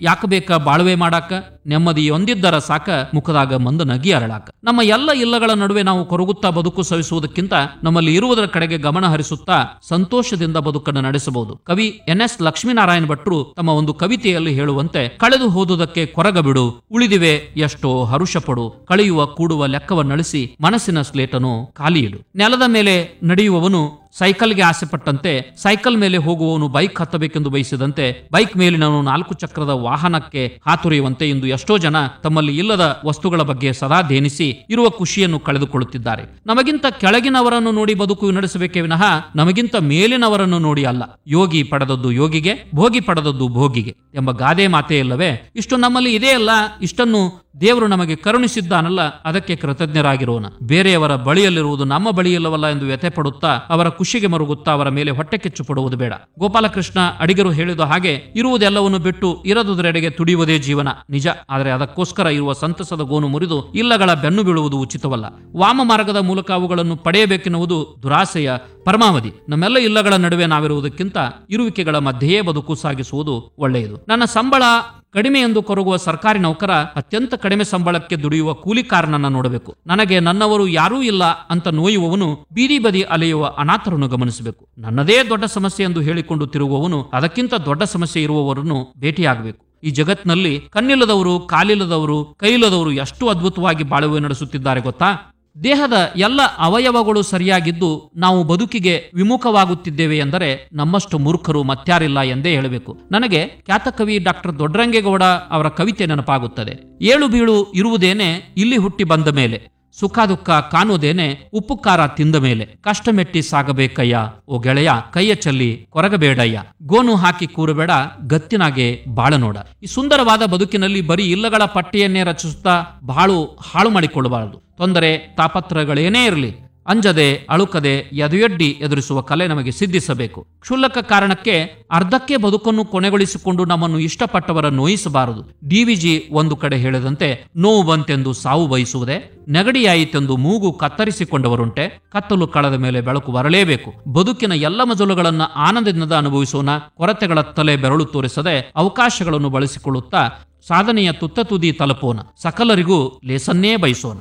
ಯಾಕ ಬೇಕ ಬಾಳ್ವೆ ಮಾಡಾಕ ನೆಮ್ಮದಿಯೊಂದಿದ್ದರ ಸಾಕ ಮುಖದಾಗ ಮಂದ ನಗಿ ಅರಳಾಕ ನಮ್ಮ ಎಲ್ಲ ಇಲ್ಲಗಳ ನಡುವೆ ನಾವು ಕೊರಗುತ್ತಾ ಬದುಕು ಸವಿಸುವುದಕ್ಕಿಂತ ನಮ್ಮಲ್ಲಿ ಇರುವುದರ ಕಡೆಗೆ ಗಮನ ಹರಿಸುತ್ತಾ ಸಂತೋಷದಿಂದ ಬದುಕನ್ನು ನಡೆಸಬಹುದು ಕವಿ ಎನ್ ಎಸ್ ಲಕ್ಷ್ಮೀನಾರಾಯಣ ಭಟ್ರು ತಮ್ಮ ಒಂದು ಕವಿತೆಯಲ್ಲಿ ಹೇಳುವಂತೆ ಕಳೆದು ಹೋದುದಕ್ಕೆ ಕೊರಗ ಬಿಡು ಉಳಿದಿವೆ ಎಷ್ಟೋ ಹರುಷ ಪಡು ಕಳೆಯುವ ಕೂಡುವ ಲೆಕ್ಕವನ್ನಳಿಸಿ ಮನಸ್ಸಿನ ಸ್ಲೇಟನು ಖಾಲಿ ಇಡು ನೆಲದ ಮೇಲೆ ನಡೆಯುವವನು ಸೈಕಲ್ಗೆ ಆಸೆ ಪಟ್ಟಂತೆ ಸೈಕಲ್ ಮೇಲೆ ಹೋಗುವವನು ಬೈಕ್ ಹತ್ತಬೇಕೆಂದು ಬಯಸಿದಂತೆ ಬೈಕ್ ಮೇಲಿನವನು ನಾಲ್ಕು ಚಕ್ರದ ವಾಹನಕ್ಕೆ ಹಾತೊರೆಯುವಂತೆ ಇಂದು ಎಷ್ಟೋ ಜನ ತಮ್ಮಲ್ಲಿ ಇಲ್ಲದ ವಸ್ತುಗಳ ಬಗ್ಗೆ ಸದಾ ಧೇನಿಸಿ ಇರುವ ಖುಷಿಯನ್ನು ಕಳೆದುಕೊಳ್ಳುತ್ತಿದ್ದಾರೆ ನಮಗಿಂತ ಕೆಳಗಿನವರನ್ನು ನೋಡಿ ಬದುಕು ನಡೆಸಬೇಕೇ ವಿನಃ ನಮಗಿಂತ ಮೇಲಿನವರನ್ನು ನೋಡಿ ಅಲ್ಲ ಯೋಗಿ ಪಡೆದದ್ದು ಯೋಗಿಗೆ ಭೋಗಿ ಪಡೆದದ್ದು ಭೋಗಿಗೆ ಎಂಬ ಗಾದೆ ಮಾತೇ ಇಲ್ಲವೇ ಇಷ್ಟು ನಮ್ಮಲ್ಲಿ ಇದೆಯಲ್ಲ ಇಷ್ಟನ್ನು ದೇವರು ನಮಗೆ ಕರುಣಿಸಿದ್ದಾನಲ್ಲ ಅದಕ್ಕೆ ಕೃತಜ್ಞರಾಗಿರೋಣ ಬೇರೆಯವರ ಬಳಿಯಲ್ಲಿರುವುದು ನಮ್ಮ ಬಳಿಯಿಲ್ಲವಲ್ಲ ಎಂದು ವ್ಯಥೆ ಪಡುತ್ತಾ ಅವರ ಖುಷಿಗೆ ಮರುಗುತ್ತಾ ಅವರ ಮೇಲೆ ಹೊಟ್ಟೆ ಕಿಚ್ಚು ಪಡುವುದು ಬೇಡ ಗೋಪಾಲಕೃಷ್ಣ ಅಡಿಗರು ಹೇಳಿದ ಹಾಗೆ ಇರುವುದೆಲ್ಲವನ್ನು ಬಿಟ್ಟು ಇರದುದರೆಡೆಗೆ ತುಡಿಯುವುದೇ ಜೀವನ ನಿಜ ಆದರೆ ಅದಕ್ಕೋಸ್ಕರ ಇರುವ ಸಂತಸದ ಗೋನು ಮುರಿದು ಇಲ್ಲಗಳ ಬೆನ್ನು ಬೀಳುವುದು ಉಚಿತವಲ್ಲ ವಾಮ ಮಾರ್ಗದ ಮೂಲಕ ಅವುಗಳನ್ನು ಪಡೆಯಬೇಕೆನ್ನುವುದು ದುರಾಸೆಯ ಪರಮಾವಧಿ ನಮ್ಮೆಲ್ಲ ಇಲ್ಲಗಳ ನಡುವೆ ನಾವಿರುವುದಕ್ಕಿಂತ ಇರುವಿಕೆಗಳ ಮಧ್ಯೆಯೇ ಬದುಕು ಸಾಗಿಸುವುದು ಒಳ್ಳೆಯದು ನನ್ನ ಸಂಬಳ ಕಡಿಮೆ ಎಂದು ಕೊರಗುವ ಸರ್ಕಾರಿ ನೌಕರ ಅತ್ಯಂತ ಕಡಿಮೆ ಸಂಬಳಕ್ಕೆ ದುಡಿಯುವ ಕೂಲಿಕಾರನನ್ನ ನೋಡಬೇಕು ನನಗೆ ನನ್ನವರು ಯಾರೂ ಇಲ್ಲ ಅಂತ ನೋಯುವವನು ಬೀದಿ ಬದಿ ಅಲೆಯುವ ಅನಾಥರನ್ನು ಗಮನಿಸಬೇಕು ನನ್ನದೇ ದೊಡ್ಡ ಸಮಸ್ಯೆ ಎಂದು ಹೇಳಿಕೊಂಡು ತಿರುಗುವವನು ಅದಕ್ಕಿಂತ ದೊಡ್ಡ ಸಮಸ್ಯೆ ಇರುವವರನ್ನು ಭೇಟಿಯಾಗಬೇಕು ಈ ಜಗತ್ನಲ್ಲಿ ಕಣ್ಣಿಲ್ಲದವರು ಕಾಲಿಲ್ಲದವರು ಕೈಯಿಲ್ಲದವರು ಎಷ್ಟು ಅದ್ಭುತವಾಗಿ ಬಾಳುವೆ ನಡೆಸುತ್ತಿದ್ದಾರೆ ಗೊತ್ತಾ ದೇಹದ ಎಲ್ಲ ಅವಯವಗಳು ಸರಿಯಾಗಿದ್ದು ನಾವು ಬದುಕಿಗೆ ವಿಮುಖವಾಗುತ್ತಿದ್ದೇವೆ ಎಂದರೆ ನಮ್ಮಷ್ಟು ಮೂರ್ಖರು ಮತ್ಯಾರಿಲ್ಲ ಎಂದೇ ಹೇಳಬೇಕು ನನಗೆ ಖ್ಯಾತ ಕವಿ ಡಾಕ್ಟರ್ ದೊಡ್ಡರಂಗೇಗೌಡ ಅವರ ಕವಿತೆ ನೆನಪಾಗುತ್ತದೆ ಏಳು ಬೀಳು ಇರುವುದೇನೆ ಇಲ್ಲಿ ಹುಟ್ಟಿ ಬಂದ ಮೇಲೆ ಸುಖ ದುಃಖ ಕಾಣುವುದೇನೆ ಉಪ್ಪು ಖಾರ ತಿಂದ ಮೇಲೆ ಕಷ್ಟ ಮೆಟ್ಟಿ ಸಾಗಬೇಕಯ್ಯ ಓ ಗೆಳೆಯ ಕೈಯ ಚಲ್ಲಿ ಕೊರಗಬೇಡಯ್ಯ ಗೋನು ಹಾಕಿ ಕೂರಬೇಡ ಗತ್ತಿನಾಗೆ ಬಾಳ ನೋಡ ಈ ಸುಂದರವಾದ ಬದುಕಿನಲ್ಲಿ ಬರೀ ಇಲ್ಲಗಳ ಪಟ್ಟಿಯನ್ನೇ ರಚಿಸುತ್ತಾ ಬಾಳು ಹಾಳು ಮಾಡಿಕೊಳ್ಳಬಾರದು ತೊಂದರೆ ತಾಪತ್ರಗಳೇನೇ ಇರಲಿ ಅಂಜದೆ ಅಳುಕದೆ ಎದೆಯೊಡ್ಡಿ ಎದುರಿಸುವ ಕಲೆ ನಮಗೆ ಸಿದ್ಧಿಸಬೇಕು ಕ್ಷುಲ್ಲಕ ಕಾರಣಕ್ಕೆ ಅರ್ಧಕ್ಕೆ ಬದುಕನ್ನು ಕೊನೆಗೊಳಿಸಿಕೊಂಡು ನಮ್ಮನ್ನು ಇಷ್ಟಪಟ್ಟವರ ನೋಯಿಸಬಾರದು ಡಿವಿಜಿ ಒಂದು ಕಡೆ ಹೇಳಿದಂತೆ ನೋವು ಬಂತೆಂದು ಸಾವು ಬಯಸುವುದೇ ನೆಗಡಿಯಾಯಿತೆಂದು ಮೂಗು ಕತ್ತರಿಸಿಕೊಂಡವರುಂಟೆ ಕತ್ತಲು ಕಳೆದ ಮೇಲೆ ಬೆಳಕು ಬರಲೇಬೇಕು ಬದುಕಿನ ಎಲ್ಲ ಮಜಲುಗಳನ್ನು ಆನಂದದಿಂದ ಅನುಭವಿಸೋಣ ಕೊರತೆಗಳ ತಲೆ ಬೆರಳು ತೋರಿಸದೆ ಅವಕಾಶಗಳನ್ನು ಬಳಸಿಕೊಳ್ಳುತ್ತಾ ಸಾಧನೆಯ ತುತ್ತ ತುದಿ ತಲುಪೋಣ ಸಕಲರಿಗೂ ಲೇಸನ್ನೇ ಬಯಸೋಣ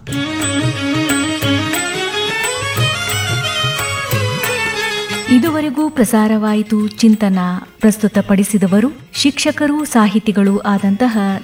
ಇದುವರೆಗೂ ಪ್ರಸಾರವಾಯಿತು ಚಿಂತನ ಪ್ರಸ್ತುತಪಡಿಸಿದವರು ಶಿಕ್ಷಕರು ಸಾಹಿತಿಗಳು ಆದಂತಹ